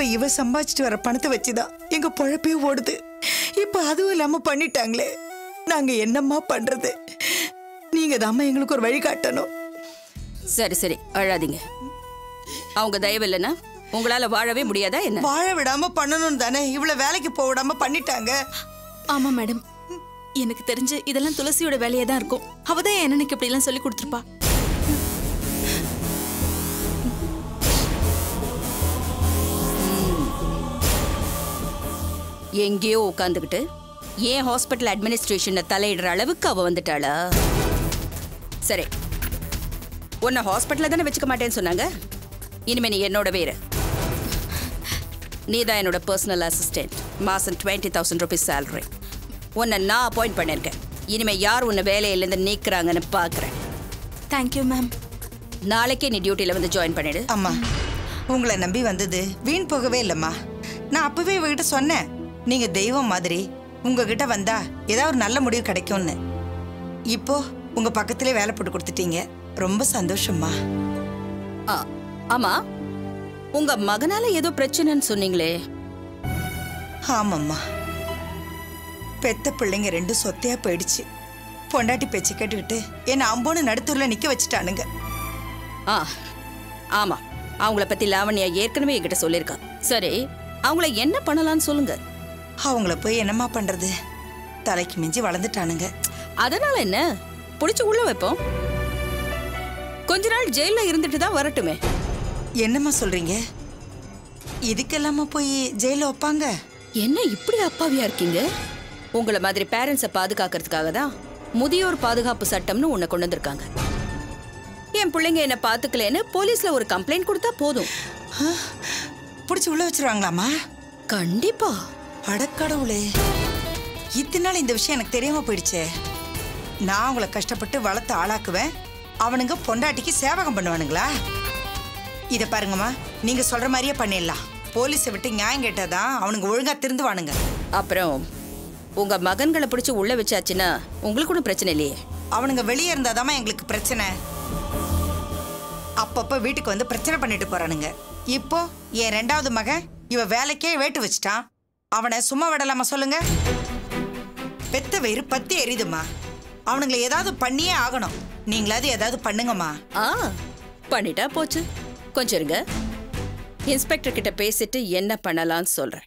இப்ப இவ சம்பாதிச்சிட்டு வர பணத்தை வச்சுதான் எங்க பொழப்பே ஓடுது இப்ப அதுவும் இல்லாம பண்ணிட்டாங்களே நாங்க என்னம்மா பண்றது நீங்க தாம்மா எங்களுக்கு ஒரு வழி காட்டணும் சரி சரி அழாதீங்க அவங்க தயவு இல்லைன்னா உங்களால வாழவே முடியாதா என்ன வாழ விடாம பண்ணணும் தானே இவ்வளவு வேலைக்கு போக விடாம பண்ணிட்டாங்க ஆமா மேடம் எனக்கு தெரிஞ்சு இதெல்லாம் துளசியோட வேலையா தான் இருக்கும் அவ தான் என் அண்ணனுக்கு இப்படி எல்லாம் சொல்லி கொடுத்துருப்பா எங்கேயோ உட்காந்துக்கிட்டு ஏன் ஹாஸ்பிட்டல் அட்மினிஸ்ட்ரேஷனை தலையிடுற அளவுக்கு அவ வந்துட்டாளா சரி உன்னை ஹாஸ்பிட்டலில் தானே வச்சுக்க மாட்டேன்னு சொன்னாங்க இனிமே நீ என்னோட வேறு நீ தான் என்னோட பர்சனல் அசிஸ்டன்ட் மாதம் டுவெண்ட்டி தௌசண்ட் ருபீஸ் சேலரி உன்னை நான் அப்பாயிண்ட் பண்ணியிருக்கேன் இனிமே யார் உன்னை வேலையிலேருந்து நீக்குறாங்கன்னு பார்க்குறேன் தேங்க்யூ மேம் நாளைக்கே நீ டியூட்டியில் வந்து ஜாயின் பண்ணிடு அம்மா உங்களை நம்பி வந்தது வீண் போகவே இல்லம்மா நான் அப்பவே இவகிட்ட சொன்னேன் நீங்க தெய்வம் மாதிரி உங்ககிட்ட வந்தா ஏதாவது ஒரு நல்ல முடிவு கிடைக்கும்னு இப்போ உங்க பக்கத்திலே வேலை போட்டு கொடுத்துட்டீங்க ரொம்ப சந்தோஷம்மா ஆ ஆமா உங்க மகனால ஏதோ பிரச்சனைன்னு சொன்னீங்களே ஆமாம்மா பெத்த பிள்ளைங்க ரெண்டும் சொத்தையா போயிடுச்சு பொண்டாட்டி பேச்சு கேட்டுக்கிட்டு என்னை அம்போன்னு நடுத்தூர்ல நிக்க வச்சுட்டானுங்க ஆ ஆமா அவங்கள பத்தி லாவண்யா ஏற்கனவே என்கிட்ட சொல்லியிருக்கா சரி அவங்கள என்ன பண்ணலாம்னு சொல்லுங்க அவங்கள போய் என்னம்மா பண்றது தலைக்கு மிஞ்சி வளர்ந்துட்டானுங்க அதனால என்ன புடிச்சு உள்ள வைப்போம் கொஞ்ச நாள் ஜெயில இருந்துட்டு தான் வரட்டுமே என்னம்மா சொல்றீங்க இதுக்கெல்லாமா போய் ஜெயில வைப்பாங்க என்ன இப்படி அப்பாவியா இருக்கீங்க உங்கள மாதிரி பேரண்ட்ஸை பாதுகாக்கிறதுக்காக தான் முதியோர் பாதுகாப்பு சட்டம்னு உன்னை கொண்டு வந்திருக்காங்க என் பிள்ளைங்க என்ன பாத்துக்கலன்னு போலீஸ்ல ஒரு கம்ப்ளைண்ட் கொடுத்தா போதும் பிடிச்சி உள்ள வச்சிருவாங்களாமா கண்டிப்பா அடக்கடவுளே இத்தனை நாள் இந்த விஷயம் எனக்கு தெரியாம போயிடுச்சே நான் அவங்கள கஷ்டப்பட்டு வளர்த்து ஆளாக்குவேன் அவனுங்க பொண்டாட்டிக்கு சேவகம் பண்ணுவானுங்களா இத பாருங்கம்மா நீங்க சொல்ற மாதிரியே பண்ணிடலாம் போலீஸை விட்டு நியாயம் கேட்டாதான் அவனுங்க ஒழுங்கா திருந்துவானுங்க அப்புறம் உங்க மகன்களை பிடிச்சு உள்ள வச்சாச்சுன்னா உங்களுக்கு ஒன்றும் பிரச்சனை இல்லையே அவனுங்க வெளியே இருந்தாதாம்மா எங்களுக்கு பிரச்சனை அப்பப்ப வீட்டுக்கு வந்து பிரச்சனை பண்ணிட்டு போறானுங்க இப்போ என் ரெண்டாவது மகன் இவ வேலைக்கே வேட்டு வச்சிட்டான் அவனை சும்மா விடலாமா சொல்லுங்க பெத்த வயிறு பத்தி எரியுதுமா அவனுங்களை ஏதாவது பண்ணியே ஆகணும் நீங்களாவது ஏதாவது பண்ணுங்கம்மா ஆ பண்ணிட்டா போச்சு கொஞ்சம் இருங்க இன்ஸ்பெக்டர் கிட்ட பேசிட்டு என்ன பண்ணலாம்னு சொல்றேன்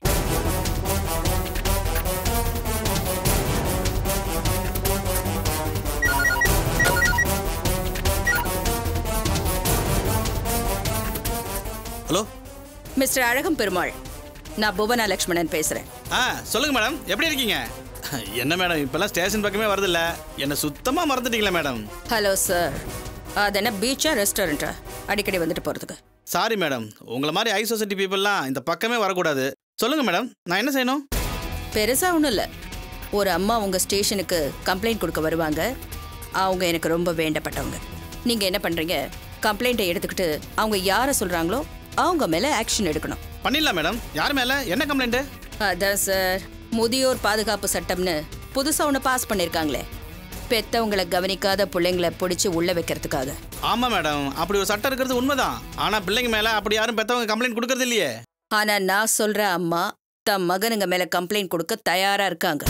ஹலோ மிஸ்டர் அழகம் பெருமாள் நான் புவனா லக்ஷ்மணன் பேசுறேன் ஆ சொல்லுங்க மேடம் எப்படி இருக்கீங்க என்ன மேடம் இப்பெல்லாம் ஸ்டேஷன் பக்கமே வரதில்ல என்ன சுத்தமா மறந்துட்டீங்களா மேடம் ஹலோ சார் அது என்ன பீச்சா ரெஸ்டாரண்ட்டா அடிக்கடி வந்துட்டு போறதுக்கு சாரி மேடம் உங்களை மாதிரி ஹை சொசைட்டி பீப்புளெலாம் இந்த பக்கமே வரக்கூடாது சொல்லுங்க மேடம் நான் என்ன செய்யணும் பெருசா ஒன்றும் இல்லை ஒரு அம்மா உங்க ஸ்டேஷனுக்கு கம்ப்ளைண்ட் கொடுக்க வருவாங்க அவங்க எனக்கு ரொம்ப வேண்டப்பட்டவங்க நீங்க என்ன பண்றீங்க கம்ப்ளைண்ட்டை எடுத்துக்கிட்டு அவங்க யாரை சொல்றாங்களோ அவங்க மேல ஆக்ஷன் எடுக்கணும் பண்ணிடலாம் மேடம் யார் மேலே என்ன கம்ப்ளைண்ட்டு அதான் சார் முதியோர் பாதுகாப்பு சட்டம்னு புதுசா ஒன்று பாஸ் பண்ணியிருக்காங்களே பெத்தவங்களை கவனிக்காத பிள்ளைங்களை பிடிச்சி உள்ள வைக்கிறதுக்காக ஆமாம் மேடம் அப்படி ஒரு சட்டம் இருக்கிறது உண்மைதான் ஆனால் பிள்ளைங்க மேலே அப்படி யாரும் பெற்றவங்க கம்ப்ளைண்ட் கொடுக்கறது இல்லையே ஆனா நான் சொல்ற அம்மா தம் மகனுங்க மேல கம்ப்ளைண்ட் கொடுக்க தயாரா இருக்காங்க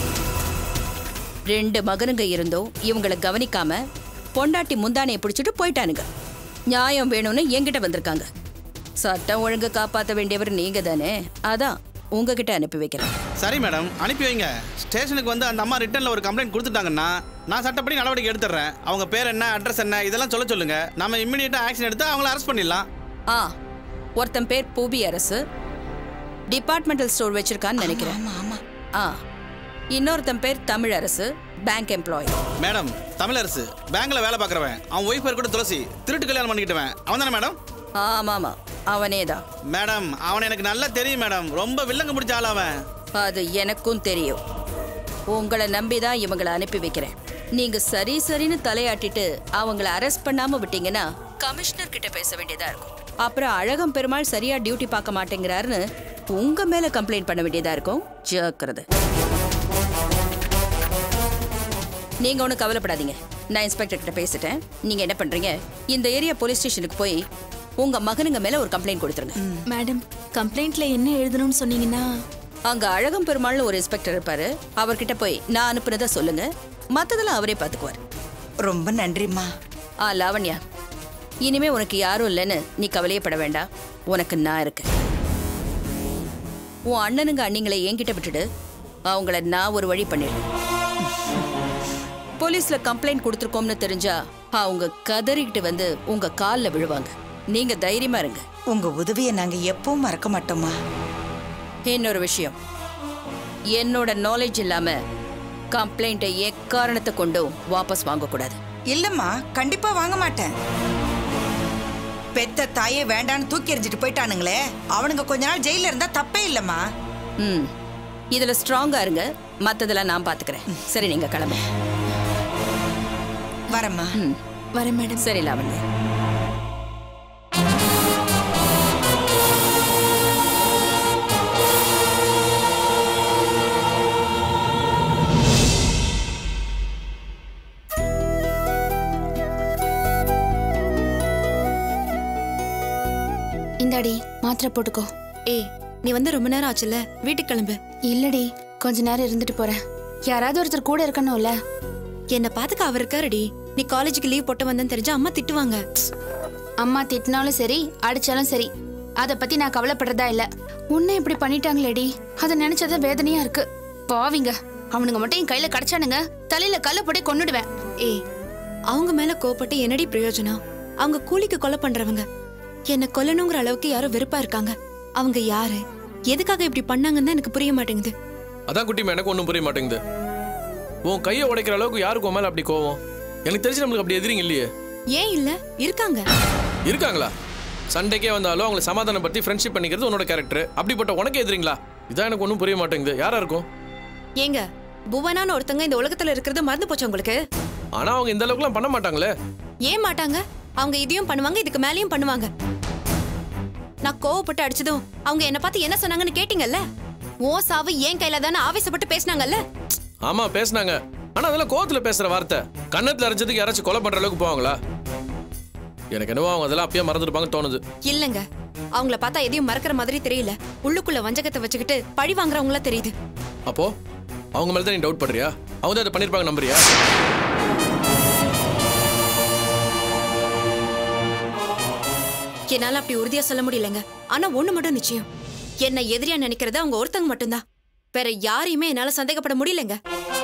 ரெண்டு மகனுங்க இருந்தும் இவங்கள கவனிக்காம பொண்டாட்டி முந்தானையை பிடிச்சிட்டு போயிட்டானுங்க நியாயம் வேணும்னு என்கிட்ட வந்திருக்காங்க சட்டம் ஒழுங்கு காப்பாற்ற வேண்டியவர் நீங்க தானே அதான் உங்ககிட்ட அனுப்பி வைக்கிறேன் சரி மேடம் அனுப்பி வைங்க ஸ்டேஷனுக்கு வந்து அந்த அம்மா ரிட்டர்னில் ஒரு கம்ப்ளைண்ட் கொடுத்துட்டாங்கன்னா நான் சட்டப்படி நடவடிக்கை எடுத்துடுறேன் அவங்க பேர் என்ன அட்ரஸ் என்ன இதெல்லாம் சொல்ல சொல்லுங்க நம்ம இம்மிடியட்டாக ஆக்ஷன் எடுத்து அவங்கள அரெஸ்ட் பண்ணிடலாம் ஆ ஒருத்தன் பேர் பூபி அரசு டிபார்ட்மெண்டல் ஸ்டோர் வச்சிருக்கான்னு நினைக்கிறேன் ஆமா ஆமா ஆ இன்னொருத்தன் பேர் தமிழ் அரசு பேங்க் எம்ப்ளாயி மேடம் தமிழரசு பேங்க்ல வேலை பார்க்குறவன் அவன் ஒய்ஃப் பேர் கூட துளசி திருட்டு கல்யாணம் பண்ணிக்கிட்டவன் அவன் தானே மேடம் ஆமாமா அவனே தான் மேடம் அவன் எனக்கு நல்லா தெரியும் மேடம் ரொம்ப வில்லங்க பிடிச்ச ஆள் அவன் அது எனக்கும் தெரியும் உங்களை நம்பி தான் இவங்களை அனுப்பி வைக்கிறேன் நீங்க சரி சரின்னு தலையாட்டிட்டு அவங்கள அரெஸ்ட் பண்ணாம விட்டீங்கன்னா கமிஷனர் கிட்ட பேச வேண்டியதா இருக்கும் அப்புறம் அழகம் பெருமாள் சரியா டியூட்டி பார்க்க மாட்டேங்கிறாருன்னு உங்க மேல கம்ப்ளைண்ட் பண்ண வேண்டியதா இருக்கும் ஜாக்கிரதை நீங்க ஒன்றும் கவலைப்படாதீங்க நான் இன்ஸ்பெக்டர் கிட்ட பேசிட்டேன் நீங்க என்ன பண்றீங்க இந்த ஏரியா போலீஸ் ஸ்டேஷனுக்கு போய் உங்க மகனுங்க மேல ஒரு கம்ப்ளைண்ட் கொடுத்துருங்க மேடம் கம்ப்ளைண்ட்ல என்ன எழுதணும்னு சொன்னீங்கன்னா அங்க அழகம் பெருமாள்னு ஒரு இன்ஸ்பெக்டர் இருப்பாரு அவர்கிட்ட போய் நான் அனுப்புனதை சொல்லுங்க மத்ததெல்லாம் அவரே பாத்துக்குவார் ரொம்ப நன்றிம்மா ஆ லாவண்யா இனிமே உனக்கு யாரும் இல்லைன்னு நீ கவலையப்பட வேண்டாம் உனக்கு நான் இருக்கேன் உன் அண்ணனுங்க அண்ணிங்களை என்கிட்ட விட்டுடு அவங்கள நான் ஒரு வழி பண்ணிடுறேன் போலீஸ்ல கம்ப்ளைண்ட் கொடுத்துருக்கோம்னு தெரிஞ்சா அவங்க கதறிக்கிட்டு வந்து உங்க காலில் விழுவாங்க நீங்க தைரியமா இருங்க உங்க உதவியை நாங்க எப்பவும் மறக்க மாட்டோம்மா இன்னொரு விஷயம் என்னோட நாலேஜ் இல்லாம கம்ப்ளைண்ட்டை எக்காரணத்தை கொண்டும் வாபஸ் வாங்கக்கூடாது இல்லம்மா கண்டிப்பா வாங்க மாட்டேன் பெத்த தாயே வேண்டான்னு தூக்கி எறிஞ்சிட்டு போயிட்டானுங்களே அவனுங்க கொஞ்ச நாள் ஜெயில இருந்தா தப்பே இல்லம்மா ம் இதுல ஸ்ட்ராங்கா இருங்க மத்ததெல்லாம் நான் பாத்துக்கிறேன் சரி நீங்க கிளம்பு வரம்மா ம் வரேன் மேடம் சரி லாவண்யா இந்தாடி மாத்திரை போட்டுக்கோ ஏய் நீ வந்து ரொம்ப நேரம் ஆச்சுல வீட்டுக்கு கிளம்பு இல்லடி கொஞ்ச நேரம் இருந்துட்டு போறேன் யாராவது ஒருத்தர் கூட இருக்கணும்ல என்ன பாத்துக்க அவர் இருக்காருடி நீ காலேஜுக்கு லீவ் போட்டு வந்தேன்னு தெரிஞ்சா அம்மா திட்டுவாங்க அம்மா திட்டினாலும் சரி அடிச்சாலும் சரி அத பத்தி நான் கவலைப்படுறதா இல்ல உன்னை இப்படி பண்ணிட்டாங்களேடி அதை நினைச்சத வேதனையா இருக்கு பாவிங்க அவனுங்க மட்டும் என் கையில கிடைச்சானுங்க தலையில கல்ல போட்டு கொன்னுடுவேன் ஏய் அவங்க மேல கோபப்பட்டு என்னடி பிரயோஜனம் அவங்க கூலிக்கு கொலை பண்றவங்க என்ன கொல்லணுங்கிற அளவுக்கு யாரோ வெறுப்பா இருக்காங்க அவங்க யாரு எதுக்காக இப்படி பண்ணாங்கன்னு தான் எனக்கு புரிய மாட்டேங்குது அதான் குட்டிமா எனக்கு ஒன்றும் புரிய மாட்டேங்குது உன் கையை உடைக்கிற அளவுக்கு யாருக்கு உன் மேல அப்படி கோவம் எனக்கு தெரிஞ்சு நம்மளுக்கு அப்படி எதிரிங்க இல்லையே ஏன் இல்ல இருக்காங்க இருக்காங்களா சண்டைக்கே வந்தாலும் அவங்களை சமாதானப்படுத்தி ஃப்ரெண்ட்ஷிப் பண்ணிக்கிறது உன்னோட கேரக்டர் அப்படிப்பட்ட உனக்கு எதிரிங்களா இதான் எனக்கு ஒன்றும் புரிய மாட்டேங்குது யாரா இருக்கும் ஏங்க புவனான்னு ஒருத்தங்க இந்த உலகத்துல இருக்கிறது மறந்து போச்சு உங்களுக்கு ஆனா அவங்க இந்த அளவுக்குலாம் பண்ண மாட்டாங்களே ஏன் மாட்டாங்க அவங்க இதையும் பண்ணுவாங்க இதுக்கு மேலயும் பண்ணுவாங்க நான் கோவப்பட்டு அடிச்சதும் அவங்க என்ன பார்த்து என்ன சொன்னாங்கன்னு கேட்டீங்கல்ல ஓ சாவு ஏன் கையில தானே ஆவேசப்பட்டு பேசினாங்கல்ல ஆமா பேசுனாங்க ஆனா அதெல்லாம் கோவத்துல பேசுற வார்த்தை கன்னத்துல அரைஞ்சதுக்கு யாராச்சும் கொலை பண்ற அளவுக்கு போவாங்களா எனக்கு என்னவோ அவங்க அதெல்லாம் அப்பயே மறந்துருப்பாங்கன்னு தோணுது இல்லங்க அவங்கள பார்த்தா எதையும் மறக்கிற மாதிரி தெரியல உள்ளுக்குள்ள வஞ்சகத்தை வச்சுக்கிட்டு பழி வாங்குறவங்களா தெரியுது அப்போ அவங்க மேல தான் நீ டவுட் பண்றியா அவங்க தான் அதை பண்ணிருப்பாங்க நம்புறியா என்னால அப்படி உறுதியா சொல்ல முடியலங்க ஆனா ஒண்ணு மட்டும் நிச்சயம் என்ன எதிரியா நினைக்கிறது அவங்க ஒருத்தங்க மட்டும்தான் வேற யாரையுமே என்னால சந்தேகப்பட முடியலங்க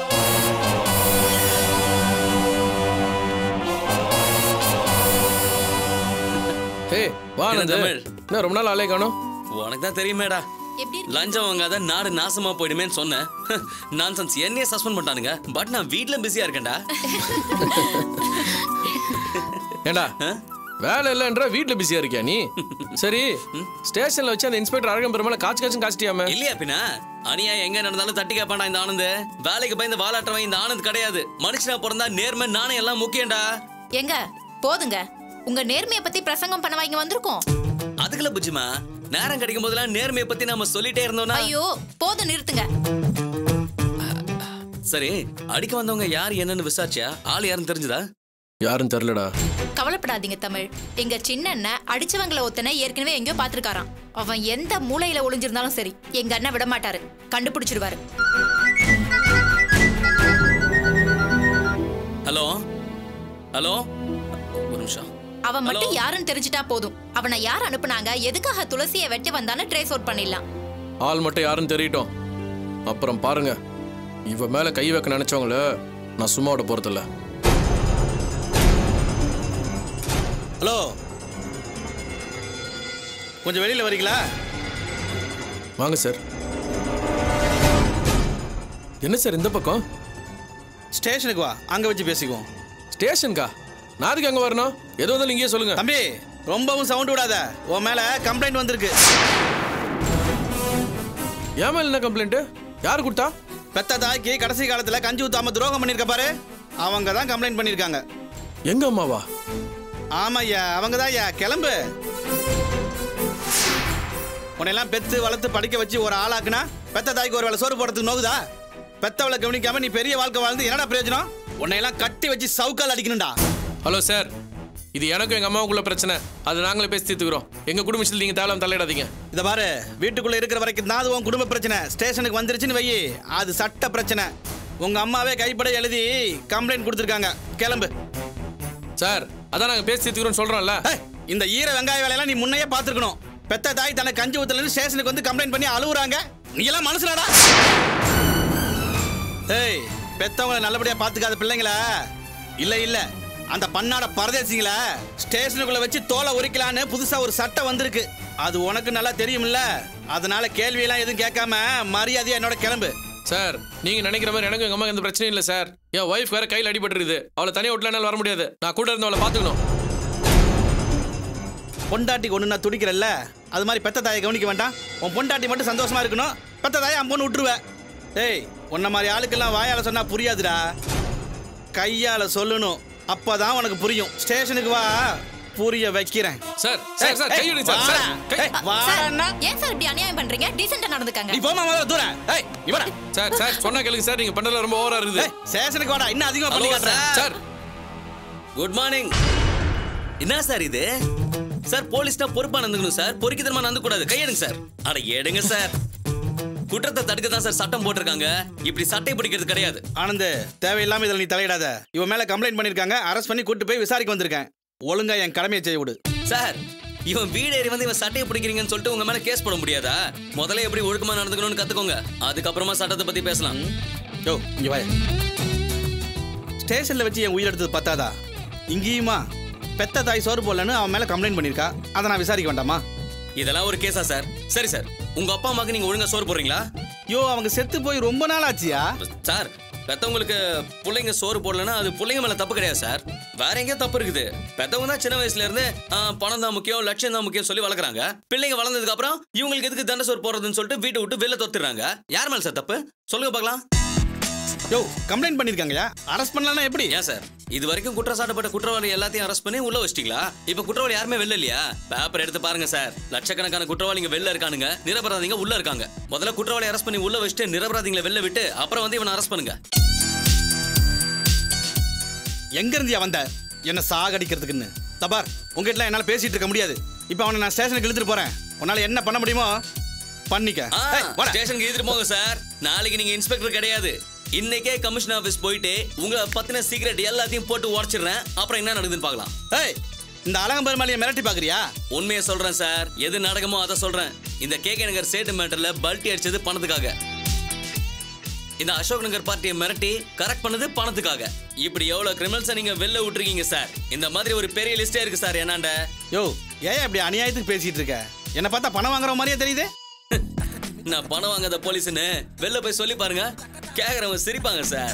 ஹே வா என்ன ஆனந்த் தமிழ்? என்ன ரொம்ப நாள் ஆளே காணோம் உனக்கு தான் தெரியுமேடா எப்படி லஞ்சம் வாங்காத நாடு நாசமா போயிடுமேன்னு சொன்னேன் நான்சென்ஸ் என்னையே சஸ்பெண்ட் பண்ணிட்டானுங்க பட் நான் வீட்ல பிஸியா இருக்கேன்டா ஏண்டா வேலை இல்லைன்ற வீட்ல பிஸியா இருக்கியா நீ சரி ஸ்டேஷன்ல வச்சு அந்த இன்ஸ்பெக்டர் அழகம் பெருமாள் காய்ச்சி காய்ச்சி காய்ச்சிட்டியாம இல்லையா பின்னா அனியா எங்க நடந்தாலும் தட்டி கேட்பானா இந்த ஆனந்த் வேலைக்கு பயந்து வாலாட்டுறவன் இந்த ஆனந்த் கிடையாது மனுஷனா பிறந்தா நேர்மை நாணயம் எல்லாம் முக்கியம்டா எங்க போதுங்க உங்க நேர்மையை பத்தி பிரசங்கம் பண்ணவா இங்க வந்திருக்கோம் அதுக்குள்ள புஜ்ஜிமா நேரம் கிடைக்கும் போதெல்லாம் நேர்மையை பத்தி நாம சொல்லிட்டே இருந்தோம்னா ஐயோ போதும் நிறுத்துங்க சரி அடிக்க வந்தவங்க யார் என்னன்னு விசாரிச்சியா ஆள் யாருன்னு தெரிஞ்சுதா யாரும் தெரிலடா கவலைப்படாதீங்க தமிழ் எங்க சின்ன அண்ணன் அடிச்சவங்கள ஒத்தனை ஏற்கனவே எங்கேயோ பாத்துருக்காராம் அவன் எந்த மூலையில ஒளிஞ்சிருந்தாலும் சரி எங்க அண்ணன் விட மாட்டாரு கண்டுபிடிச்சிருவாரு ஹலோ ஹலோ ஒரு நிமிஷம் அவன் மட்டும் Hello? யாருன்னு தெரிஞ்சுட்டா போதும் அவனை யார் அனுப்புனாங்க எதுக்காக துளசியை வெட்டி வந்தான்னு ட்ரேஸ் அவுட் பண்ணிடலாம் ஆள் மட்டும் யாருன்னு தெரியட்டும் அப்புறம் பாருங்க இவ மேல கை வைக்க நினைச்சவங்கள நான் சும்மா விட போறதில்ல ஹலோ கொஞ்சம் வெளியில் வரீங்களா வாங்க சார் என்ன சார் இந்த பக்கம் ஸ்டேஷனுக்கு வா அங்கே வச்சு பேசிக்குவோம் ஸ்டேஷனுக்கா நான் அதுக்கு அங்க வரணும் எது வந்தாலும் இங்கேயே சொல்லுங்க தம்பி ரொம்பவும் சவுண்ட் விடாத உன் மேலே கம்ப்ளைண்ட் வந்திருக்கு ஏன் மேல என்ன கம்ப்ளைண்ட் யார் கொடுத்தா பெத்த தாய்க்கு கடைசி காலத்தில் கஞ்சி ஊத்தாம துரோகம் பண்ணியிருக்க பாரு அவங்க தான் கம்ப்ளைண்ட் பண்ணியிருக்காங்க எங்க அம்மாவா ஆமா ஐயா அவங்க தான் ஐயா கிளம்பு உன்னையெல்லாம் பெத்து வளர்த்து படிக்க வச்சு ஒரு ஆளாக்குனா பெத்த தாய்க்கு ஒரு வேளை சோறு போடுறதுக்கு நோகுதா பெத்தவளை கவனிக்காம நீ பெரிய வாழ்க்கை வாழ்ந்து என்னடா பிரயோஜனம் உன்னையெல்லாம் கட்டி வச்சு சவுக்கால் அடிக்கணும்டா ஹலோ சார் இது எனக்கும் எங்க அம்மாவுக்குள்ள பிரச்சனை அது நாங்களே பேசி தீர்த்துக்கிறோம் எங்க குடும்ப விஷயத்துல நீங்க தேவையில்லாம தலையிடாதீங்க இத பாரு வீட்டுக்குள்ள இருக்கிற வரைக்கும் தான் அது உன் குடும்ப பிரச்சனை ஸ்டேஷனுக்கு வந்துருச்சுன்னு வை அது சட்ட பிரச்சனை உங்க அம்மாவே கைப்பட எழுதி கம்ப்ளைண்ட் கொடுத்துருக்காங்க கிளம்பு சார் அதான் நாங்க பேசி தீர்த்துக்கிறோம் சொல்றோம்ல ஏய், இந்த ஈர வெங்காய வேலையெல்லாம் நீ முன்னையே பார்த்துருக்கணும் பெத்த தாய் தனக்கு கஞ்சி ஊத்துல ஸ்டேஷனுக்கு வந்து கம்ப்ளைண்ட் பண்ணி அழுவுறாங்க நீ எல்லாம் மனுஷனாடா ஏய் பெத்தவங்களை நல்லபடியா பாத்துக்காத பிள்ளைங்கள இல்ல இல்ல அந்த பன்னாட பரதேசிங்கள ஸ்டேஷனுக்குள்ள வச்சு தோலை உரிக்கலான்னு புதுசா ஒரு சட்டம் வந்திருக்கு அது உனக்கு நல்லா தெரியும்ல அதனால கேள்வியெல்லாம் எதுவும் கேட்காம மரியாதையா என்னோட கிளம்பு சார் நீங்க நினைக்கிற மாதிரி எனக்கும் எங்க அம்மா எந்த பிரச்சனையும் இல்ல சார் என் ஒய்ஃப் வேற கையில் அடிபட்டுருது அவளை தனியா விட்டுல என்னால வர முடியாது நான் கூட இருந்து அவளை பாத்துக்கணும் பொண்டாட்டிக்கு ஒன்று நான் துடிக்கிறல்ல அது மாதிரி பெத்த தாயை கவனிக்க வேண்டாம் உன் பொண்டாட்டி மட்டும் சந்தோஷமா இருக்கணும் பெத்த தாயை அம்பொன்னு விட்டுருவேன் ஏய் உன்ன மாதிரி ஆளுக்கெல்லாம் வாயால சொன்னா புரியாதுடா கையால சொல்லணும் அப்பதான் உனக்கு புரியும் ஸ்டேஷனுக்கு வா புரிய வைக்கிறேன் சார் சார் சார் கை விடுங்க சார் சார் கை ஏய், வாடா. ஏன் சார் இப்படி அநியாயம் பண்றீங்க டீசெண்டா நடந்துக்காங்க நீ போமா முதல்ல தூர ஏய் நீ வாடா சார் சார் சொன்னா கேளுங்க சார் நீங்க பண்றதுல ரொம்ப ஓவரா இருக்குது ஏய் ஸ்டேஷனுக்கு வாடா இன்னும் அதிகமா பண்ணி Hello, காட்டுறேன் sir. சார் குட் மார்னிங் என்ன சார் இது சார் போலீஸ்னா பொறுப்பா நடந்துக்கணும் சார் பொறுக்கித்தனமா நடந்து கூடாது கையெடுங்க சார் அட எடுங்க சார் குற்றத்தை தடுக்க தான் சார் சட்டம் போட்டிருக்காங்க இப்படி சட்டை பிடிக்கிறது கிடையாது ஆனந்த் தேவையில்லாம இதுல நீ தலையிடாத இவன் மேல கம்ப்ளைண்ட் பண்ணிருக்காங்க அரெஸ்ட் பண்ணி கூட்டு போய் விசாரிக்க வந்திருக்கேன் ஒழுங்கா என் கடமையை செய்ய விடு சார் இவன் வீடு ஏறி வந்து இவன் சட்டையை பிடிக்கிறீங்கன்னு சொல்லிட்டு உங்க மேல கேஸ் போட முடியாதா முதல்ல எப்படி ஒழுக்கமா நடந்துக்கணும்னு கத்துக்கோங்க அதுக்கப்புறமா சட்டத்தை பத்தி பேசலாம் யோ இங்க வா ஸ்டேஷன்ல வச்சு என் உயிர் எடுத்தது பத்தாதா இங்கேயுமா பெத்த தாய் சோறு போடலன்னு அவன் மேல கம்ப்ளைண்ட் பண்ணிருக்கா அதை நான் விசாரிக்க வேண்டாமா இதெல்லாம் ஒரு கேஸா சார் சரி சார் உங்க அப்பா அம்மாக்கு நீங்க ஒழுங்கா சோறு போடுறீங்களா யோ அவங்க செத்து போய் ரொம்ப நாள் ஆச்சியா சார் பெத்தவங்களுக்கு பிள்ளைங்க சோறு போடலன்னா அது பிள்ளைங்க மேல தப்பு கிடையாது சார் வேற எங்கேயோ தப்பு இருக்குது பெத்தவங்க தான் சின்ன வயசுல இருந்து ஆ, பணம் தான் முக்கியம் லட்சியம் தான் முக்கியம் சொல்லி வளர்க்குறாங்க பிள்ளைங்க வளர்ந்ததுக்கு அப்புறம் இவங்களுக்கு எதுக்கு தண்டை சோறு போடுறதுன்னு சொல்லிட்டு வீட்டை விட்டு வெளில தொத்துறாங்க யார் மேல சார் தப்பு சொல்லுங்க பார்க்கலாம் யோ கம்ப்ளைண்ட் பண்ணிருக்காங்கயா அரெஸ்ட் பண்ணலன்னா எப்படி ஏன் சார் இது வரைக்கும் குற்றம் சாட்டப்பட்ட குற்றவாளி எல்லாத்தையும் அரெஸ்ட் பண்ணி உள்ள வச்சிட்டீங்களா இப்ப குற்றவாளி யாருமே வெளில இல்லையா பேப்பர் எடுத்து பாருங்க சார் லட்சக்கணக்கான குற்றவாளிங்க வெளில இருக்கானுங்க நிரபராதிங்க உள்ள இருக்காங்க முதல்ல குற்றவாளி அரெஸ்ட் பண்ணி உள்ள வச்சுட்டு நிரபராதிங்களை வெளில விட்டு அப்புறம் வந்து இவனை அரெஸ்ட் பண்ணுங்க எங்க இருந்தியா வந்த என்ன சாகடிக்கிறதுக்குன்னு தபார் உங்ககிட்ட என்னால பேசிட்டு இருக்க முடியாது இப்போ அவனை நான் ஸ்டேஷனுக்கு இழுத்துட்டு போறேன் உன்னால என்ன பண்ண முடியுமோ பண்ணிக்க ஆ, ஏய், வாடா. ஸ்டேஷனுக்கு எழுதிட்டு போங்க சார் நாளைக்கு நீங்க இன்ஸ்பெக்டர் கிடையாது இன்னைக்கே கமிஷன் ஆபீஸ் போயிட்டு உங்களை பத்தின சீக்ரெட் எல்லாத்தையும் போட்டு உடச்சிடுறேன் அப்புறம் என்ன நடக்குதுன்னு பார்க்கலாம் ஏய் இந்த அலகம் பெருமாளியை மிரட்டி பாக்குறியா உண்மையை சொல்றேன் சார் எது நடக்குமோ அதை சொல்றேன் இந்த கேகே நகர் சேட்டு மேட்டர்ல பல்ட்டி அடிச்சது பணத்துக்காக இந்த அசோக் நகர் பார்ட்டியை மிரட்டி கரெக்ட் பண்ணது பணத்துக்காக இப்படி எவ்வளவு கிரிமினல்ஸை நீங்க வெளில விட்டுருக்கீங்க சார் இந்த மாதிரி ஒரு பெரிய லிஸ்டே இருக்கு சார் என்னாண்ட யோ ஏன் இப்படி அநியாயத்துக்கு பேசிட்டு இருக்க என்ன பார்த்தா பணம் வாங்குற மாதிரியே தெரியுது நான் பணம் வாங்காத போலீஸ்னு வெளில போய் சொல்லி பாருங்க கேக்குறவங்க சிரிப்பாங்க சார்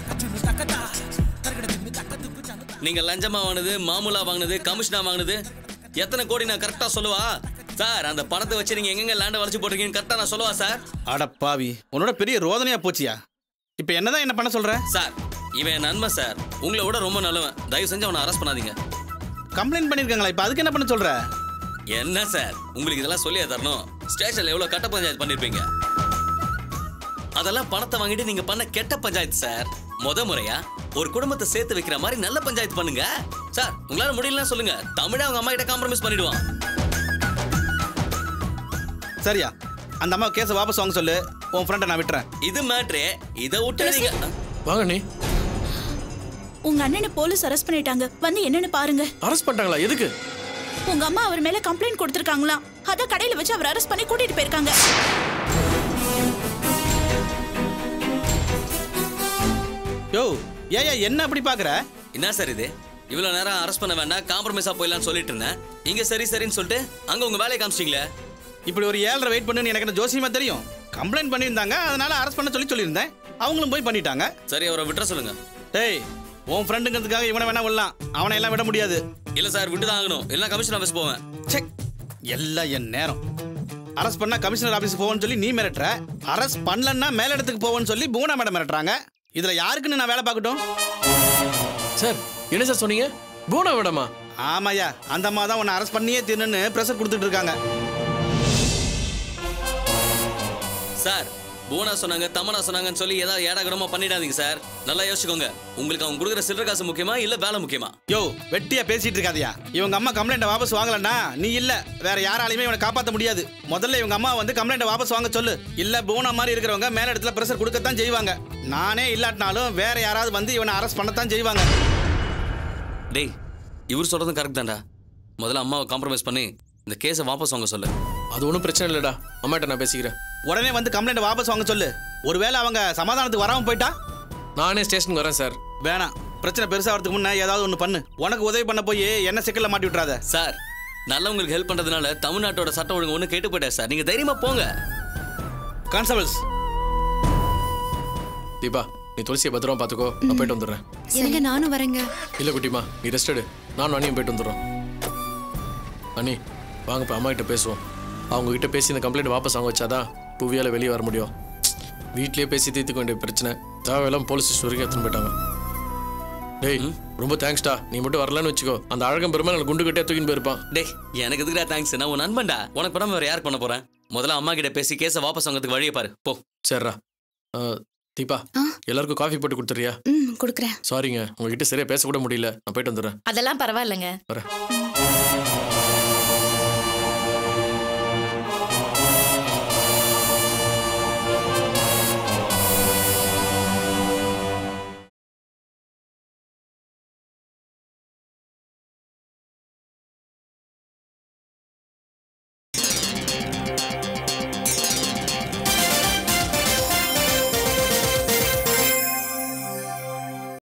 நீங்க லஞ்சமா வாங்கினது மாமூலா வாங்கினது கமிஷனா வாங்கினது எத்தனை கோடி நான் கரெக்டா சொல்லுவா சார் அந்த பணத்தை வச்சு நீங்க எங்கெங்க லேண்ட் வளைச்சு போட்டிருக்கீங்கன்னு கரெக்டா நான் சொல்லுவா சார் அட பாவி உன்னோட பெரிய ரோதனையா போச்சியா இப்போ என்னதான் என்ன பண்ண சொல்ற சார் இவன் என் நன்மை சார் உங்களை விட ரொம்ப நல்லவன் தயவு செஞ்சு அவனை அரெஸ்ட் பண்ணாதீங்க கம்ப்ளைண்ட் பண்ணிருக்காங்களா இப்போ அதுக்கு என்ன பண்ண சொல்ற என்ன சார் உங்களுக்கு இதெல்லாம் சொல்லியா தரணும் ஸ்டேஷன்ல எவ்வளவு கட்ட பஞ்சாயத்து பண்ணிருப்பீங்க அதெல்லாம் பணத்தை வாங்கிட்டு நீங்க பண்ண கெட்ட பஞ்சாயத்து சார் முத முறையா ஒரு குடும்பத்தை சேர்த்து வைக்கிற மாதிரி நல்ல பஞ்சாயத்து பண்ணுங்க சார் உங்களால முடியலன்னா சொல்லுங்க தமிழ அவங்க அம்மா கிட்ட காம்ப்ரமைஸ் பண்ணிடுவான் சரியா அந்த அம்மா கேஸை வாபஸ் வாங்க சொல்லு உன் ஃப்ரெண்டை நான் விட்டுறேன் இது மேட்ரு இதை விட்டு நீங்க வாங்க நீ உங்க அண்ணனை போலீஸ் அரெஸ்ட் பண்ணிட்டாங்க வந்து என்னன்னு பாருங்க அரெஸ்ட் பண்ணிட்டாங்களா எதுக்கு உங்க அம்மா அவர் மேல கம்ப்ளைண்ட் கொடுத்திருக்காங்களாம் அத கடையில வச்சு அவர் அரெஸ்ட் பண்ணி கூட்டிட்டு போயிருக்காங்க யோ ஏயா என்ன அப்படி பாக்குற என்ன சார் இது இவ்வளவு நேரம் அரெஸ்ட் பண்ண வேண்டாம் காம்ப்ரமைஸா போயிடலாம்னு சொல்லிட்டு இருந்தேன் இங்க சரி சரின்னு சொல்லிட்டு அங்க உங்க வேலையை காமிச்சிட்டீங்களே இப்படி ஒரு ஏழரை வெயிட் பண்ணுன்னு எனக்கு என்ன ஜோசியமா தெரியும் கம்ப்ளைண்ட் பண்ணியிருந்தாங்க அதனால அரெஸ்ட் பண்ண சொல்லி சொல்லியிருந்தேன் அவங்களும் போய் பண்ணிட்டாங்க சரி அவரை விட்டுற சொல்லுங்க டேய் உன் ஃப்ரெண்டுங்கிறதுக்காக இவனை வேணா விடலாம் அவனை எல்லாம் விட முடியாது இல்ல சார் விட்டு தான் ஆகணும் இல்லைன்னா கமிஷன் ஆஃபீஸ் போவேன் செக் எல்லாம் என் நேரம் அரெஸ்ட் பண்ணா கமிஷனர் ஆபீஸ் போவோன்னு சொல்லி நீ மிரட்டுற அரெஸ்ட் பண்ணலன்னா மேலிடத்துக்கு போவோன்னு சொல்லி பூனா மேடம் மிரட்டுறாங்க இதுல யாருக்குன்னு நான் வேலை பார்க்கட்டும் சார் என்ன சார் சொன்னீங்க பூனா மேடமா ஆமாயா அந்த அம்மா தான் உன்னை அரெஸ்ட் பண்ணியே தீர்ணுன்னு ப்ரெஷர் கொடுத்துட்டு இருக்காங்க சார் பூனா சொன்னாங்க தமனா சொன்னாங்கன்னு சொல்லி ஏதாவது ஏடாகடமா பண்ணிடாதீங்க சார் நல்லா யோசிச்சுக்கோங்க உங்களுக்கு அவங்க கொடுக்குற சில்லற காசு முக்கியமா இல்ல வேலை முக்கியமா யோ வெட்டியா பேசிட்டு இருக்காதியா இவங்க அம்மா கம்ப்ளைண்ட்டை வாபஸ் வாங்கலன்னா நீ இல்ல வேற யாராலையுமே இவனை காப்பாற்ற முடியாது முதல்ல இவங்க அம்மா வந்து கம்ப்ளைண்ட்டை வாபஸ் வாங்க சொல்லு இல்ல பூனா மாதிரி இருக்கிறவங்க மேல இடத்துல பிரஷர் கொடுக்கத்தான் செய்வாங்க நானே இல்லாட்டினாலும் வேற யாராவது வந்து இவனை அரெஸ்ட் பண்ணத்தான் செய்வாங்க டேய் இவர் சொல்றதும் கரெக்ட் தான்டா முதல்ல அம்மாவை காம்ப்ரமைஸ் பண்ணி இந்த கேஸை வாபஸ் வாங்க சொல்லு அது ஒன்றும் பிரச்சனை இல்லைடா அம்மாட்ட நான் பேசிக்கிறேன் உடனே வந்து கம்ப்ளைண்ட்டை வாபஸ் வாங்க சொல்லு ஒருவேளை அவங்க சமாதானத்துக்கு வராம போயிட்டா நானே ஸ்டேஷனுக்கு வரேன் சார் வேணாம் பிரச்சனை பெருசாகிறதுக்கு முன்னே ஏதாவது ஒன்று பண்ணு உனக்கு உதவி பண்ண போய் என்ன சிக்கல்ல மாட்டி விட்றாத சார் நல்லவங்களுக்கு ஹெல்ப் பண்றதுனால தமிழ்நாட்டோட சட்டம் ஒழுங்கு ஒன்றும் கேட்டு போயிட்டா சார் நீங்க தைரியமா போங்க கான்ஸ்டபிள்ஸ் தீபா நீ துளசியை பத்திரமா பார்த்துக்கோ நான் போயிட்டு வந்துடுறேன் எனக்கு நானும் வரேங்க இல்லை குட்டிமா நீ ரெஸ்ட் எடு நானும் அண்ணியும் போயிட்டு வந்துடுறோம் அண்ணி வாங்க இப்போ அம்மா கிட்ட பேசுவோம் அவங்க கிட்ட பேசி இந்த கம்ப்ளைண்ட் வாபஸ் வாங்க வச்சாதான் புவியால் வெளியே வர முடியும் வீட்லயே பேசி தீர்த்துக்க வேண்டிய பிரச்சனை தேவையெல்லாம் போலீஸ் ஸ்டேஷன் வரைக்கும் எடுத்துன்னு போயிட்டாங்க டேய் ரொம்ப தேங்க்ஸ்டா நீ மட்டும் வரலன்னு வச்சுக்கோ அந்த அழகம் பெருமை குண்டு கட்டியா தூக்கின்னு போயிருப்பான் டேய் எனக்கு எதுக்குடா தேங்க்ஸ் நான் உன் நண்பன்டா உனக்கு படம் வேற யார் பண்ண போறேன் முதல்ல அம்மா கிட்ட பேசி கேஸை வாபஸ் வாங்குறதுக்கு வழியை பாரு போ சரிடா அஹ், தீபா ஆ. எல்லாருக்கும் காஃபி போட்டு கொடுத்துறியா ம் கொடுக்குறேன் சாரிங்க உங்ககிட்ட சரியா பேச கூட முடியல நான் போயிட்டு வந்துடுறேன் அதெல்லாம் பரவாயில்லைங்க வரேன்